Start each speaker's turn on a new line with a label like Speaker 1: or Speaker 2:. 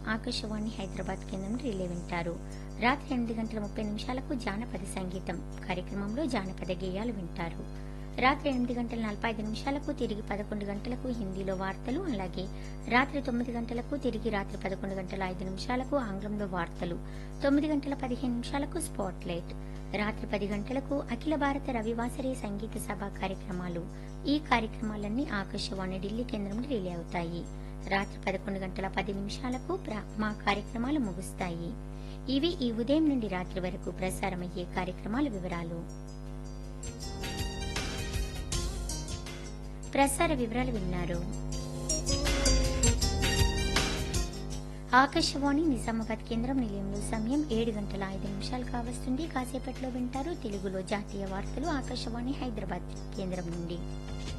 Speaker 1: ఆకాశవాణి హైదరాబాద్ కేంద్రం రిలే వింటారు రాత్రి ఎనిమిది గంటల ముప్పై నిమిషాలకు జానపద సంగీతం కార్యక్రమంలో జానపద గేయాలు వింటారు రాత్రి ఎనిమిది గంటల నలభై ఐదు నిమిషాలకు తిరిగి పదకొండు గంటలకు హిందీలో వార్తలు అలాగే రాత్రి తొమ్మిది గంటలకు తిరిగి రాత్రి పదకొండు గంటల ఐదు నిమిషాలకు ఆంగ్లంలో వార్తలు తొమ్మిది గంటల పదిహేను నిమిషాలకు స్పాట్ లైట్ రాత్రి పది గంటలకు అఖిల భారత రవివాసరి సంగీత సభ కార్యక్రమాలు ఈ కార్యక్రమాలన్నీ ఆకాశవాణి ఢిల్లీ కేంద్రం రిలే అవుతాయి రాత్రి పదకొండు గంటల పది నిమిషాలకు ప్ర- మా కార్యక్రమాలు ముగుస్తాయి ఇవి ఈ ఉదయం నుండి రాత్రి వరకు ప్రసారమయ్యే కార్యక్రమాల వివరాలు ప్రసార వివరాలు విన్నారు ఆకాశవాణి నిజామాబాద్ కేంద్రం నిలయంలో సమయం ఏడు గంటల ఐదు నిమిషాలు కావస్తుంది కాసేపట్లో వింటారు తెలుగులో జాతీయ వార్తలు ఆకాశవాణి హైదరాబాద్ కేంద్రం నుండి